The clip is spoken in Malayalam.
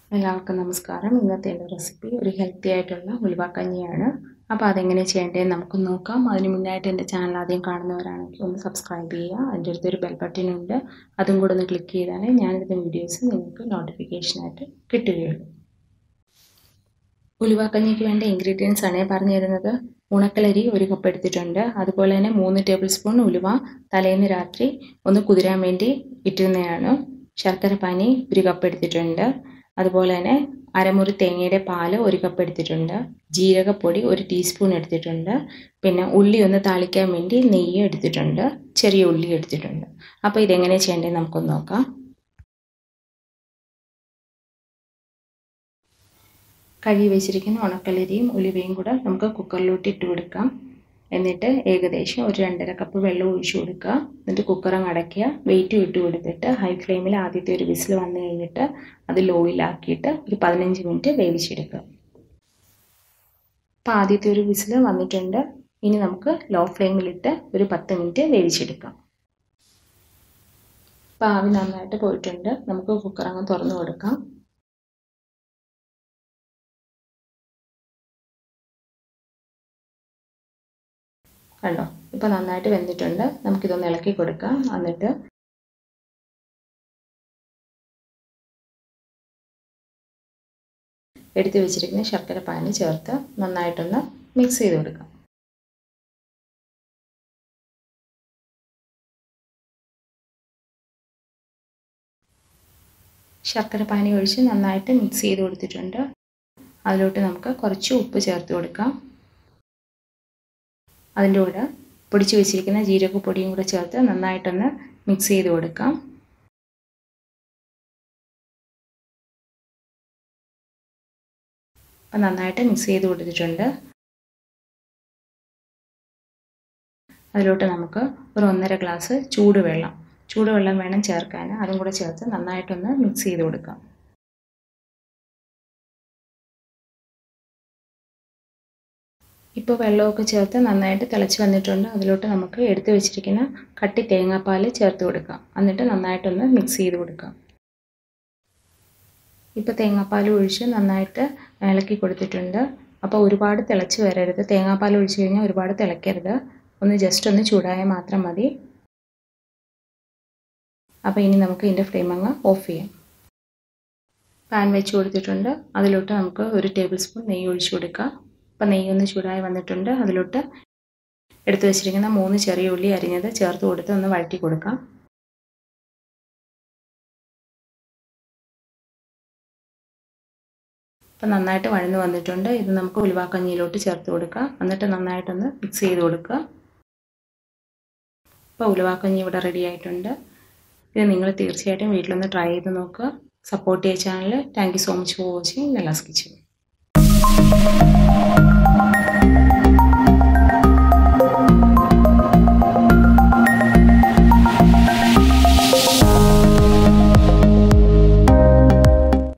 എല്ലാവർക്കും നമസ്കാരം ഇന്നത്തെ എൻ്റെ റെസിപ്പി ഒരു ഹെൽത്തി ആയിട്ടുള്ള ഉലുവാക്കഞ്ഞിയാണ് അപ്പോൾ അതെങ്ങനെ ചെയ്യേണ്ടതെന്ന് നമുക്ക് നോക്കാം അതിന് മുന്നായിട്ട് എൻ്റെ ചാനൽ ആദ്യം കാണുന്നവരാണെങ്കിൽ ഒന്ന് സബ്സ്ക്രൈബ് ചെയ്യുക അതിൻ്റെ അടുത്തൊരു ബെൽ ബട്ടൺ ഉണ്ട് അതും കൂടെ ഒന്ന് ക്ലിക്ക് ചെയ്താലേ ഞാനിടുന്ന വീഡിയോസ് നിങ്ങൾക്ക് നോട്ടിഫിക്കേഷനായിട്ട് കിട്ടുകയുള്ളൂ ഉലുവാക്കഞ്ഞിക്ക് വേണ്ട ഇൻഗ്രീഡിയൻസ് ആണ് ഞാൻ പറഞ്ഞു തരുന്നത് ഉണക്കലരി ഒരു കപ്പ് എടുത്തിട്ടുണ്ട് അതുപോലെ തന്നെ മൂന്ന് ടേബിൾ സ്പൂൺ ഉലുവ തലേന്ന് രാത്രി ഒന്ന് കുതിരാൻ വേണ്ടി ഇട്ടിരുന്നതാണ് ശർക്കര പാനി ഒരു കപ്പ് എടുത്തിട്ടുണ്ട് അതുപോലെ തന്നെ അരമുറി തേങ്ങയുടെ പാല് ഒരു കപ്പ് എടുത്തിട്ടുണ്ട് ജീരകപ്പൊടി ഒരു ടീസ്പൂൺ എടുത്തിട്ടുണ്ട് പിന്നെ ഉള്ളി ഒന്ന് താളിക്കാൻ വേണ്ടി നെയ്യ് എടുത്തിട്ടുണ്ട് ചെറിയ ഉള്ളി എടുത്തിട്ടുണ്ട് അപ്പോൾ ഇതെങ്ങനെ ചെയ്യേണ്ടത് നമുക്കൊന്ന് നോക്കാം കഴുകി വെച്ചിരിക്കുന്ന ഉണക്കലരിയും ഉലുവയും കൂടെ നമുക്ക് കുക്കറിലോട്ട് ഇട്ട് കൊടുക്കാം എന്നിട്ട് ഏകദേശം ഒരു രണ്ടര കപ്പ് വെള്ളം ഒഴിച്ചു കൊടുക്കുക എന്നിട്ട് കുക്കറങ്ങ് അടയ്ക്കുക വെയിറ്റും ഇട്ട് കൊടുത്തിട്ട് ഹൈ ഫ്ലെയിമിൽ ആദ്യത്തെ ഒരു വിസിൽ വന്നു കഴിഞ്ഞിട്ട് അത് ലോയിലാക്കിയിട്ട് ഒരു പതിനഞ്ച് മിനിറ്റ് വേവിച്ചെടുക്കുക അപ്പോൾ ആദ്യത്തെ ഒരു വിസിൽ വന്നിട്ടുണ്ട് ഇനി നമുക്ക് ലോ ഫ്ലെയിമിലിട്ട് ഒരു പത്ത് മിനിറ്റ് വേവിച്ചെടുക്കാം അപ്പോൾ ആവി നന്നായിട്ട് പോയിട്ടുണ്ട് നമുക്ക് കുക്കറങ്ങ് തുറന്നു കൊടുക്കാം കണ്ടോ ഇപ്പോൾ നന്നായിട്ട് വെന്തിട്ടുണ്ട് നമുക്കിതൊന്ന് ഇളക്കി കൊടുക്കാം എന്നിട്ട് എടുത്തു വെച്ചിരിക്കുന്ന ശർക്കര പാനി ചേർത്ത് നന്നായിട്ടൊന്ന് മിക്സ് ചെയ്ത് കൊടുക്കാം ശർക്കര പാനി ഒഴിച്ച് നന്നായിട്ട് മിക്സ് ചെയ്ത് കൊടുത്തിട്ടുണ്ട് അതിലോട്ട് നമുക്ക് കുറച്ച് ഉപ്പ് ചേർത്ത് കൊടുക്കാം അതിൻ്റെ കൂടെ പൊടിച്ച് വെച്ചിരിക്കുന്ന ജീരകപ്പൊടിയും കൂടെ ചേർത്ത് നന്നായിട്ടൊന്ന് മിക്സ് ചെയ്ത് കൊടുക്കാം അപ്പം നന്നായിട്ട് മിക്സ് ചെയ്ത് കൊടുത്തിട്ടുണ്ട് അതിലോട്ട് നമുക്ക് ഒരു ഒന്നര ഗ്ലാസ് ചൂടുവെള്ളം ചൂടുവെള്ളം വേണം ചേർക്കാൻ അതും കൂടെ ചേർത്ത് നന്നായിട്ടൊന്ന് മിക്സ് ചെയ്ത് കൊടുക്കാം ഇപ്പോൾ വെള്ളമൊക്കെ ചേർത്ത് നന്നായിട്ട് തിളച്ച് വന്നിട്ടുണ്ട് അതിലോട്ട് നമുക്ക് എടുത്തു വെച്ചിരിക്കുന്ന കട്ടി തേങ്ങാപ്പാൽ ചേർത്ത് കൊടുക്കാം എന്നിട്ട് നന്നായിട്ടൊന്ന് മിക്സ് ചെയ്ത് കൊടുക്കാം ഇപ്പോൾ തേങ്ങാപ്പാൽ ഒഴിച്ച് നന്നായിട്ട് ഇളക്കി കൊടുത്തിട്ടുണ്ട് അപ്പോൾ ഒരുപാട് തിളച്ച് വരരുത് തേങ്ങാപ്പാൽ ഒഴിച്ച് കഴിഞ്ഞാൽ ഒരുപാട് തിളയ്ക്കരുത് ഒന്ന് ജസ്റ്റ് ഒന്ന് ചൂടായാൽ മാത്രം മതി അപ്പോൾ ഇനി നമുക്ക് ഇതിൻ്റെ ഫ്ലെയിം അങ്ങ് ഓഫ് ചെയ്യാം പാൻ വെച്ച് കൊടുത്തിട്ടുണ്ട് അതിലോട്ട് നമുക്ക് ഒരു ടേബിൾ സ്പൂൺ നെയ്യ് ഒഴിച്ച് കൊടുക്കാം അപ്പം നെയ്യൊന്ന് ചൂടായി വന്നിട്ടുണ്ട് അതിലോട്ട് എടുത്തു വെച്ചിരിക്കുന്ന മൂന്ന് ചെറിയ ഉള്ളി അരിഞ്ഞത് ചേർത്ത് കൊടുത്ത് ഒന്ന് വഴറ്റി കൊടുക്കാം അപ്പം നന്നായിട്ട് വഴന്ന് വന്നിട്ടുണ്ട് ഇത് നമുക്ക് ഉലുവാക്കഞ്ഞിയിലോട്ട് ചേർത്ത് കൊടുക്കാം എന്നിട്ട് നന്നായിട്ടൊന്ന് മിക്സ് ചെയ്ത് കൊടുക്കുക ഇപ്പോൾ ഉലുവാക്കഞ്ഞി ഇവിടെ റെഡി ആയിട്ടുണ്ട് ഇത് നിങ്ങൾ തീർച്ചയായിട്ടും വീട്ടിലൊന്ന് ട്രൈ ചെയ്ത് നോക്കുക സപ്പോർട്ട് ചെയ്യുക channel thank you so much for watching Nella's kitchen